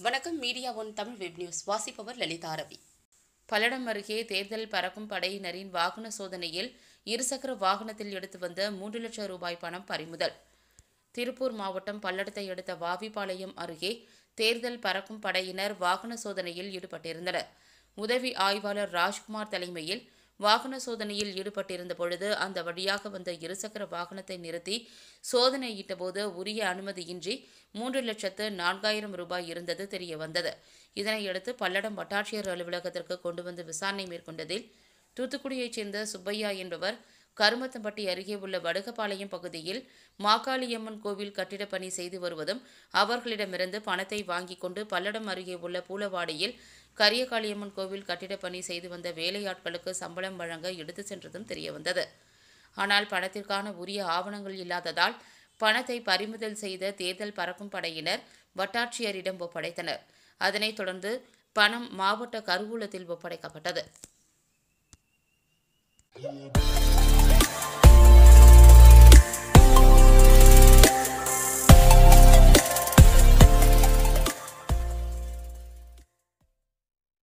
வணக்கம் Media One Tamil web news வாசிப்பவர் லலிதா ரவி பல்லடம் அருகே தேர்தல் பறக்கும் படையினரின் வாகன சோதனையில் இருசக்கர வாகனத்தில் எடுத்து வந்த மூன்று லட்சம் ரூபாய் பணம் பறிமுதல் திருப்பூர் மாவட்டம் பல்லடத்தை அடுத்த வாவிப்பாளையம் அருகே தேர்தல் பறக்கும் படையினர் வாகன சோதனையில் ஈடுபட்டிருந்தனர் உதவி ஆய்வாளர் ராஜ்குமார் தலைமையில் வாகன சோதனையில் ஈடுபட்டிருந்த பொழுது அந்த வழியாக வந்த இருசக்கர வாகனத்தை நிறுத்தி சோதனையிட்டபோது உரிய அனுமதியின்றி மூன்று லட்சத்து நான்காயிரம் ரூபாய் இருந்தது தெரிய வந்தது இதனையடுத்து பல்லடம் வட்டாட்சியர் அலுவலகத்திற்கு கொண்டு வந்து விசாரணை மேற்கொண்டதில் தூத்துக்குடியைச் சேர்ந்த சுப்பையா என்பவர் கருமத்தம்பட்டி அருகே உள்ள வடுகபாளையம் பகுதியில் மாகாளியம்மன் கோவில் கட்டிடப் பணி செய்து வருவதும் அவர்களிடமிருந்து பணத்தை வாங்கிக் கொண்டு பல்லடம் அருகே உள்ள பூலவாடியில் கரியகாளியம்மன் கோவில் கட்டிடப் பணி செய்து வந்த வேலையாட்களுக்கு சம்பளம் வழங்க எடுத்துச் சென்றதும் தெரியவந்தது ஆனால் பணத்திற்கான உரிய ஆவணங்கள் இல்லாததால் பணத்தை பறிமுதல் செய்த தேர்தல் பறக்கும் படையினர் வட்டாட்சியரிடம் ஒப்படைத்தனர் அதனைத் தொடர்ந்து பணம் மாவட்ட கருவூலத்தில் ஒப்படைக்கப்பட்டது